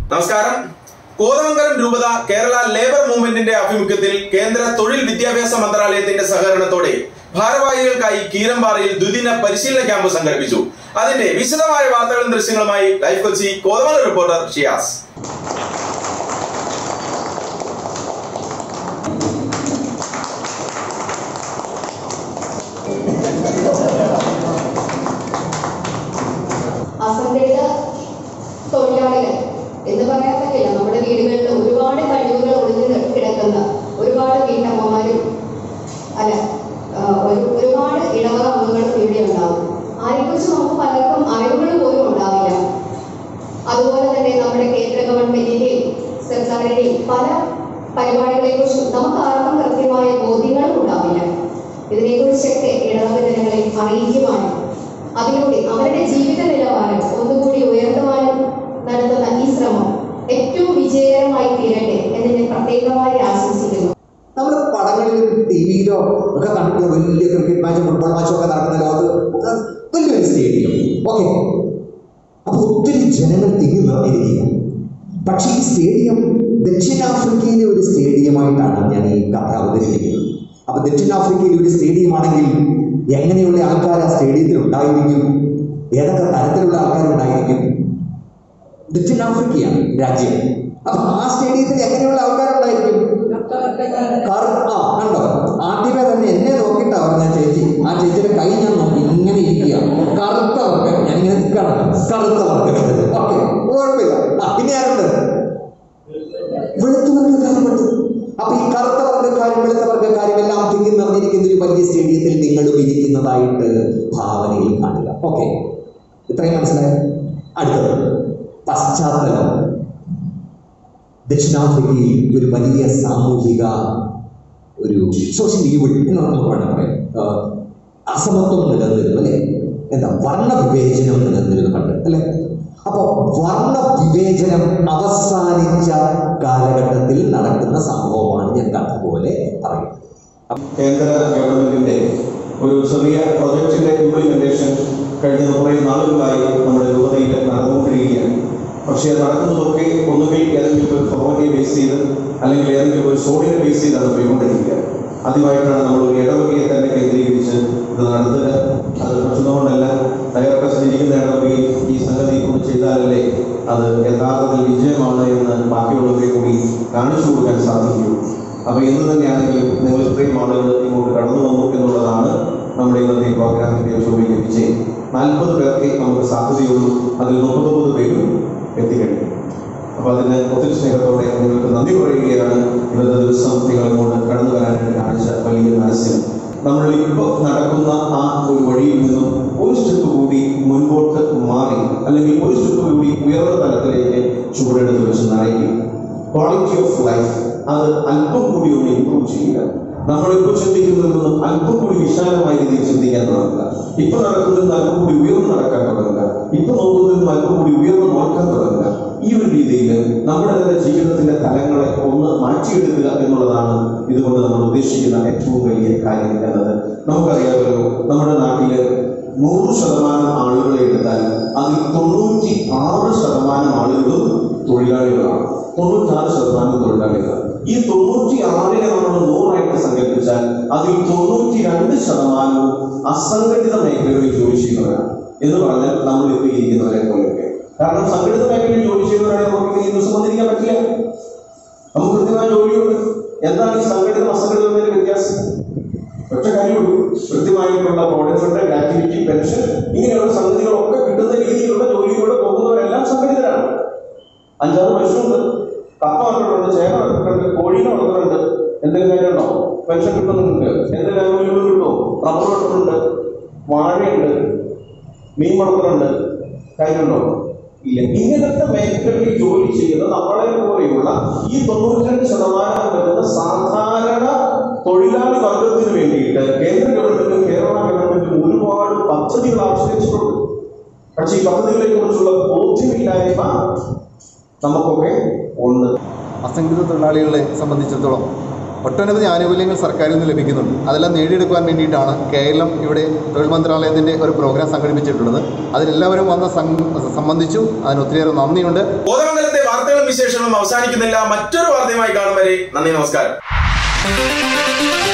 നമസ്കാരം കോതമംഗലം രൂപത കേരള ലേബർ മൂവ്മെന്റിന്റെ ആഭിമുഖ്യത്തിൽ കേന്ദ്ര തൊഴിൽ വിദ്യാഭ്യാസ മന്ത്രാലയത്തിന്റെ സഹകരണത്തോടെ ഭാരവാഹികൾക്കായി കീരമ്പാറയിൽ ദ്വിദിന പരിശീലന ക്യാമ്പ് സംഘടിപ്പിച്ചു അതിന്റെ വിശദമായ വാർത്തകളും ദൃശ്യങ്ങളുമായി ലൈഫ് കൊച്ചി കോതമംഗലം റിപ്പോർട്ടർ ഷിയാസ് അസംഘടിത തൊഴിലാളികൾ എന്ന് പറയാൻ പറ്റില്ല നമ്മുടെ വീടുകളിൽ ഒരുപാട് കഴിവുകൾ ഒളിഞ്ഞു കിടക്കുന്ന ഒരുപാട് വീട്ടമ്മമാരും അല്ല ആ, ഒരു ഒരുപാട് ഇടവക അംഗങ്ങളും ഇവിടെ ഉണ്ടാവും അതിനെക്കുറിച്ച് നമുക്ക് പലർക്കും അറിവുകൾ പോലും ഉണ്ടാവില്ല അതുപോലെ തന്നെ നമ്മുടെ കേന്ദ്ര ഗവൺമെന്റിന്റെയും സർക്കാരിന്റെയും പല പരിപാടികളെക്കുറിച്ചും നമുക്ക് ആർക്കും കൃത്യമായ ബോധ്യങ്ങളും ഉണ്ടാവില്ല ഇതിനെക്കുറിച്ചൊക്കെ ഇടവക ജനങ്ങളെ അറിയിക്കുവാനും അതിലൂടെ അവരുടെ ജീവിത നിലവാരം ഒന്നുകൂടി ഉയർത്തുവാനും നടത്തുന്ന ഈ ശ്രമം ഏറ്റവും വിജയകരമായി തീരട്ടെ എന്ന് ഞാൻ പ്രത്യേകമായി ആശംസിക്കുന്നു നമ്മൾ പടങ്ങളിലും ടി വിയിലോ ഒക്കെ കണ്ടിട്ടുള്ള വലിയ ക്രിക്കറ്റ് മാച്ചും ഫുട്ബോൾ മാച്ചും ഒക്കെ നടക്കുന്ന ലോകത്ത് ഒക്കെ വലിയൊരു സ്റ്റേഡിയം ഓക്കെ അപ്പൊ ഒത്തിരി ജനങ്ങൾ തിങ്ങി നിറഞ്ഞിരിക്കുക പക്ഷേ ഈ സ്റ്റേഡിയം ദക്ഷിണാഫ്രിക്കയിലെ ഒരു സ്റ്റേഡിയമായിട്ടാണ് ഞാൻ ഈ കഥ അവതരിപ്പിക്കുന്നത് അപ്പൊ ദക്ഷിണാഫ്രിക്കയിലെ ഒരു സ്റ്റേഡിയം ആണെങ്കിൽ എങ്ങനെയുള്ള ആൾക്കാർ ആ സ്റ്റേഡിയത്തിൽ ഉണ്ടായിരിക്കും ഏതൊക്കെ തരത്തിലുള്ള ആൾക്കാരുണ്ടായിരിക്കും ദക്ഷിണാഫ്രിക്കയാണ് രാജ്യം അപ്പൊ ആ സ്റ്റേഡിയത്തിൽ എങ്ങനെയുള്ള ആൾക്കാരുണ്ടായിരിക്കും കറു- ആ കണ്ടോ ആദ്യമേ തന്നെ എന്നെ നോക്കിയിട്ടാ പറഞ്ഞ ചേച്ചി ആ ചേച്ചിയുടെ കൈ ഞാൻ നോക്കി ഇങ്ങനെ ഇരിക്കുക കറുത്ത വർക്ക് ഞാൻ ഇങ്ങനെ നിൽക്കണം കറുത്ത വർക്ക് ഓക്കെ കുഴപ്പമില്ല ആ പിന്നെ ആരുണ്ട് വെളുത്ത വർഗ്ഗക്കാരുമുണ്ട് അപ്പൊ ഈ കറുത്ത വർഗ്ഗക്കാരും വെളുത്ത വർഗ്ഗക്കാരും എല്ലാം തിങ്ങി നിറഞ്ഞിരിക്കുന്ന ഒരു വലിയ സ്റ്റേഡിയത്തിൽ നിങ്ങളും ഇരിക്കുന്നതായിട്ട് ഭാവനയിൽ കാണുക ഓക്കെ ഇത്രയും മനസ്സിലായോ അടുത്തത് പശ്ചാത്തലം ദക്ഷിണാഫ്രിക്കയിൽ ഒരു വലിയ സാമൂഹിക ഒരു സോഷ്യൽ ഈവിൾ എന്ന് നമുക്ക് വേണം പറയാം ആ, അസമത്വം നിലനിന്നിരുന്നു അല്ലേ എന്താ വർണ്ണ വിവേചനം നിലനിന്നിരുന്നു പണ്ട് അല്ലേ അപ്പോ വർണ്ണ വിവേചനം അവസാനിച്ച കാലഘട്ടത്തിൽ നടക്കുന്ന സംഭവമാണ് ഞാൻ കണ്ടതുപോലെ പറയുന്നത് കേന്ദ്ര ഗവൺമെന്റിന്റെ ഒരു ചെറിയ പ്രൊജക്ടിന്റെ ഇംപ്ലിമെന്റേഷൻ കഴിഞ്ഞ കുറേ നാളുകളായി നമ്മുടെ രൂപതയിൽ നടന്നുകൊണ്ടിരിക്കുകയാണ് പക്ഷേ അത് നടക്കുന്നതൊക്കെ ഒന്നുകിൽ ഏതെങ്കിലും ഒരു ഫോർമാറ്റിനെ ബേസ് ചെയ്ത് അല്ലെങ്കിൽ ഏതെങ്കിലും ഒരു സോണിനെ ബേസ് ചെയ്താണ് പോയിക്കൊണ്ടിരിക്കുക ആദ്യമായിട്ടാണ് നമ്മൾ ഒരു ഇടവകയെ തന്നെ കേന്ദ്രീകരിച്ച് ഇത് നടത്തുക അത് മറ്റൊന്നുകൊണ്ടല്ല ഡയറക്ടർ സഞ്ചരിക്കുന്ന ഇടവകയിൽ ഈ സംഗതി കൊണ്ട് ചെയ്താലല്ലേ അത് യഥാർത്ഥത്തിൽ വിജയമാണ് എന്ന് ബാക്കിയുള്ളവരെ കൂടി കാണിച്ചു കൊടുക്കാൻ സാധിക്കുകയുള്ളൂ അപ്പൊ ഇന്ന് തന്നെയാണെങ്കിലും നിങ്ങൾ ഇത്രയും ആളുകൾ ഇങ്ങോട്ട് കടന്നു വന്നു എന്നുള്ളതാണ് നമ്മുടെ ഇന്നത്തെ പ്രോഗ്രാമിന്റെ ഏറ്റവും വലിയ വിജയം നാൽപ്പത് പേർക്ക് നമുക്ക് സാധ്യതയുള്ളൂ അതിൽ മുപ്പത്തൊമ്പത് പേരും എത്തിക്കഴിഞ്ഞു അപ്പൊ അതിന് ഒത്തിരി സ്നേഹത്തോടെ നിങ്ങൾക്ക് നന്ദി പറയുകയാണ് ഇന്നത്തെ ദിവസം നിങ്ങൾ ഇങ്ങോട്ട് കടന്നു വരാനായിട്ട് കാണിച്ച വലിയ മനസ്സിന് നമ്മൾ ഇപ്പോൾ നടക്കുന്ന ആ ഒരു വഴിയിൽ നിന്നും ഒരു സ്റ്റെപ്പ് കൂടി മുൻപോട്ട് മാറി അല്ലെങ്കിൽ ഒരു സ്റ്റെപ്പ് കൂടി ഉയർന്ന തലത്തിലേക്ക് ചുവടെടുത്ത് വെച്ച് നയിക്കും ക്വാളിറ്റി ഓഫ് ലൈഫ് അത് അല്പം കൂടി ഒന്ന് ഇമ്പ്രൂവ് ചെയ്യുക നമ്മളിപ്പോൾ ചിന്തിക്കുന്നതിൽ നിന്നും അല്പം കൂടി വിശാലമായ രീതിയിൽ ചിന്തിക്കാൻ തുടങ്ങുക ഇപ്പൊ നടക്കുന്നതിൽ നിന്ന് അല്പം കൂടി ഉയർന്നു നടക്കാൻ തുടങ്ങുക ഇപ്പൊ നോക്കുന്നതിൽ നിന്ന് അല്പം കൂടി ഉയർന്നു നോക്കാൻ തുടങ്ങുക ഈ ഒരു രീതിയിൽ നമ്മുടെ തന്നെ ജീവിതത്തിന്റെ തലങ്ങളെ ഒന്ന് മാറ്റിയെടുക്കുക എന്നുള്ളതാണ് ഇതുകൊണ്ട് നമ്മൾ ഉദ്ദേശിക്കുന്ന ഏറ്റവും വലിയ കാര്യം എന്നത് നമുക്കറിയാമല്ലോ നമ്മുടെ നാട്ടില് നൂറ് ശതമാനം ആളുകളെ എടുത്താൽ അതിൽ തൊണ്ണൂറ്റി ആറ് ശതമാനം ആളുകളും തൊഴിലാളികളാണ് തൊണ്ണൂറ്റാറ് ശതമാനം തൊഴിലാളികളാണ് ഈ തൊണ്ണൂറ്റി ആറിനെ നമ്മൾ നൂറായിട്ട് സങ്കല്പിച്ചാൽ അതിൽ തൊണ്ണൂറ്റി രണ്ട് ശതമാനവും അസംഘടിത മേഖലകളിൽ ജോലി ചെയ്യുന്നവരാണ് എന്ന് പറഞ്ഞാൽ നമ്മൾ ഇപ്പോൾ ഇരിക്കുന്നവരെ പോലെയൊക്കെ കാരണം സംഘടിത മേഖലയിൽ ജോലി ചെയ്യുന്നവരാണെങ്കിൽ നമുക്ക് ഈ ദിവസം വന്നിരിക്കാൻ പറ്റില്ല നമുക്ക് കൃത്യമായ ജോലിയുണ്ട് എന്താണ് ഈ സംഘടിത അസംഘടിതത്തിന്റെ വ്യത്യാസം ഒറ്റ കാര്യമുള്ളൂ കൃത്യമായിട്ടുള്ള പ്രോഡക്റ്റ് ഗ്രാറ്റുവിറ്റി പെൻഷൻ ഇങ്ങനെയുള്ള സംഗതികളൊക്കെ കിട്ടുന്ന രീതിയിലുള്ള ജോലിയിലൂടെ പോകുന്നവരെല്ലാം സംഘടിതരാണ് അഞ്ചാറ് പശുണ്ട് കപ്പ വളർത്തുന്നുണ്ട് ചേന വളർത്തുന്നുണ്ട് കോഴീനെ വളർത്തുന്നുണ്ട് എന്തെങ്കിലും കാര്യമുണ്ടോ പെൻഷൻ കിട്ടുന്നുണ്ട് എന്തെങ്കിലും ആനുകൂല്യങ്ങൾ കിട്ടുമോ റബ്ബർ വളർത്തുന്നുണ്ട് വാഴയുണ്ട് മീൻ വളർത്തുന്നുണ്ട് കാര്യമുണ്ടോ ഇല്ല ഇങ്ങനത്തെ മേഖലകളിൽ ജോലി ചെയ്യുന്ന നമ്മളെ പോലെയുള്ള ഈ തൊണ്ണൂറ്റിരണ്ട് ശതമാനം വരുന്ന സാധാരണ തൊഴിലാളി വർഗത്തിന് വേണ്ടിയിട്ട് കേന്ദ്ര ഗവൺമെന്റും കേരള ഗവൺമെന്റും ഒരുപാട് പദ്ധതികൾ ആവിഷ്കരിച്ചിട്ടുണ്ട് പക്ഷേ ഈ പദ്ധതികളെ കുറിച്ചുള്ള ബോധ്യമില്ലായ്മ നമുക്കൊക്കെ ഉണ്ട് അസംഘടിത തൊഴിലാളികളെ സംബന്ധിച്ചിടത്തോളം ഒട്ടനവധി ആനുകൂല്യങ്ങൾ സർക്കാരിൽ നിന്ന് ലഭിക്കുന്നുണ്ട് അതെല്ലാം നേടിയെടുക്കുവാൻ വേണ്ടിയിട്ടാണ് കേരളം ഇവിടെ തൊഴിൽ മന്ത്രാലയത്തിൻ്റെ ഒരു പ്രോഗ്രാം സംഘടിപ്പിച്ചിട്ടുള്ളത് അതിലെല്ലാവരും വന്ന് സം- സംബന്ധിച്ചു അതിന് ഒത്തിരിയേറെ നന്ദിയുണ്ട് കോതമംഗലത്തെ വാർത്തകളും വിശേഷങ്ങളും അവസാനിക്കുന്നില്ല മറ്റൊരു വാർത്തയുമായി കാണും വരെ നന്ദി നമസ്കാരം